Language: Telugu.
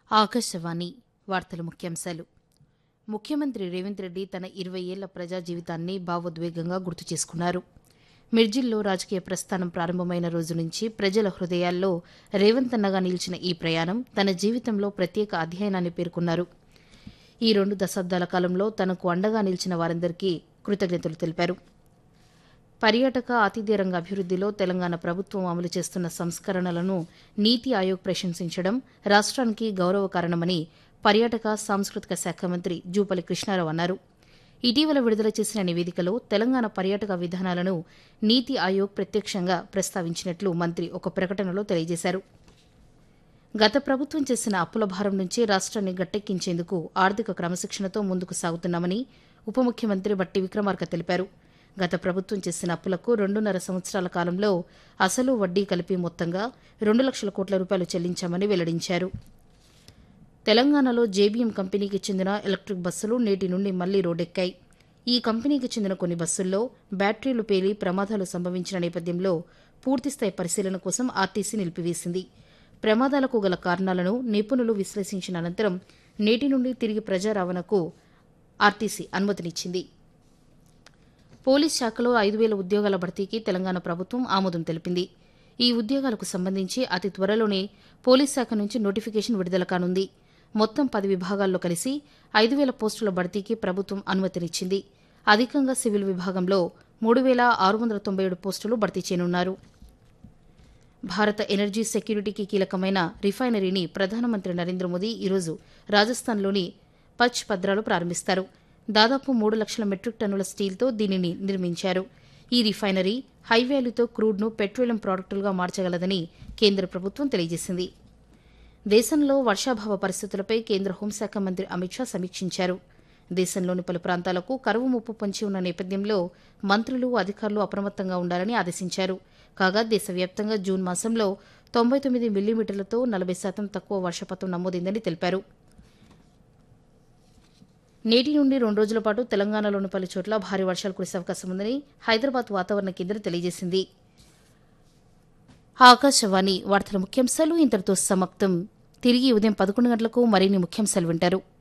ఆకాశవాణి వార్తల ముఖ్యాంశాలు ముఖ్యమంత్రి రేవంత్ రెడ్డి తన ఇరవై ఏళ్ల ప్రజా జీవితాన్ని భావోద్వేగంగా గుర్తు చేసుకున్నారు మిర్జిల్లో రాజకీయ ప్రస్థానం ప్రారంభమైన రోజు నుంచి ప్రజల హృదయాల్లో రేవంత్ అన్నగా నిలిచిన ఈ ప్రయాణం తన జీవితంలో ప్రత్యేక అధ్యయనాన్ని పేర్కొన్నారు ఈ రెండు దశాబ్దాల కాలంలో తనకు అండగా నిలిచిన వారందరికీ కృతజ్ఞతలు తెలిపారు పర్యాటక ఆతిథ్య రంగ అభివృద్దిలో తెలంగాణ ప్రభుత్వం అమలు చేస్తున్న సంస్కరణలను నీతి ఆయోగ్ ప్రశంసించడం రాష్ట్రానికి గౌరవకారణమని పర్యాటక సాంస్కృతిక శాఖ మంత్రి జూపల్లి కృష్ణారావు అన్నారు ఇటీవల విడుదల చేసిన నివేదికలో తెలంగాణ పర్యాటక విధానాలను నీతి ఆయోగ్ ప్రత్యక్షంగా ప్రస్తావించినట్లు మంత్రి ఒక ప్రకటనలో తెలియజేశారు గత ప్రభుత్వం చేసిన అప్పుల భారం నుంచి రాష్ట్రాన్ని గట్టెక్కించేందుకు ఆర్థిక క్రమశిక్షణతో ముందుకు సాగుతున్నామని ఉప ముఖ్యమంత్రి బట్టి విక్రమార్క తెలిపారు గత ప్రభుత్వం చేసిన అప్పులకు రెండున్నర సంవత్సరాల కాలంలో అసలు వడ్డీ కలిపి మొత్తంగా రెండు లక్షల కోట్ల రూపాయలు చెల్లించామని వెల్లడించారు తెలంగాణలో జేబీఎం కంపెనీకి చెందిన ఎలక్ట్రిక్ బస్సులు నేటి నుండి మళ్లీ రోడ్డెక్కాయి ఈ కంపెనీకి చెందిన కొన్ని బస్సుల్లో బ్యాటరీలు పేలి ప్రమాదాలు సంభవించిన నేపథ్యంలో పూర్తిస్థాయి పరిశీలన కోసం ఆర్టీసీ నిలిపివేసింది ప్రమాదాలకు గల కారణాలను నిపుణులు విశ్లేషించిన అనంతరం నేటి నుండి తిరిగి ప్రజా రవాణాకు ఆర్టీసీ అనుమతినిచ్చింది పోలీస్ శాఖలో ఐదు వేల ఉద్యోగాల భర్తీకి తెలంగాణ ప్రభుత్వం ఆమోదం తెలిపింది ఈ ఉద్యోగాలకు సంబంధించి అతి త్వరలోనే పోలీస్ శాఖ నుంచి నోటిఫికేషన్ విడుదల కానుంది మొత్తం పది విభాగాల్లో కలిసి ఐదు వేల పోస్టుల భర్తీకి ప్రభుత్వం అనుమతినిచ్చింది అధికంగా సివిల్ విభాగంలో మూడు వేల ఆరు వందల తొంభై ఏడు పోస్టులు భర్తీ చేయనున్నారు భారత ఎనర్జీ సెక్యూరిటీకి కీలకమైన రిఫైనరీని ప్రధానమంత్రి నరేంద్ర మోదీ ఈరోజు రాజస్థాన్లోని పచ్ పద్రాలు ప్రారంభిస్తారు దాదాపు మూడు లక్షల మెట్రిక్ టన్నుల స్టీల్తో దీనిని నిర్మించారు ఈ రిఫైనరీ హై వాల్యూతో క్రూడ్ను పెట్రోలియం ప్రాడక్టులుగా మార్చగలదని కేంద్ర ప్రభుత్వం తెలియజేసింది దేశంలో వర్షాభావ పరిస్థితులపై కేంద్ర హోంశాఖ మంత్రి అమిత్ షా సమీక్షించారు దేశంలోని పలు ప్రాంతాలకు కరువు ముప్పు పొంచి ఉన్న నేపథ్యంలో మంత్రులు అధికారులు అప్రమత్తంగా ఉండాలని ఆదేశించారు కాగా దేశవ్యాప్తంగా జూన్ మాసంలో తొంభై తొమ్మిది మిల్లీమీటర్లతో నలభై శాతం తక్కువ వర్షపాతం నమోదైందని తెలిపారు నేటి నుండి రెండు రోజుల పాటు తెలంగాణలోని పలు చోట్ల భారీ వర్షాలు కురిసే అవకాశం ఉందని హైదరాబాద్ వాతావరణ కేంద్రం తెలియజేసింది ఆకాశవాణి వార్తల ముఖ్యాంశాలు ఇంతటితో సమాప్తం తిరిగి ఉదయం పదకొండు గంటలకు మరిన్ని ముఖ్యాంశాలు వింటారు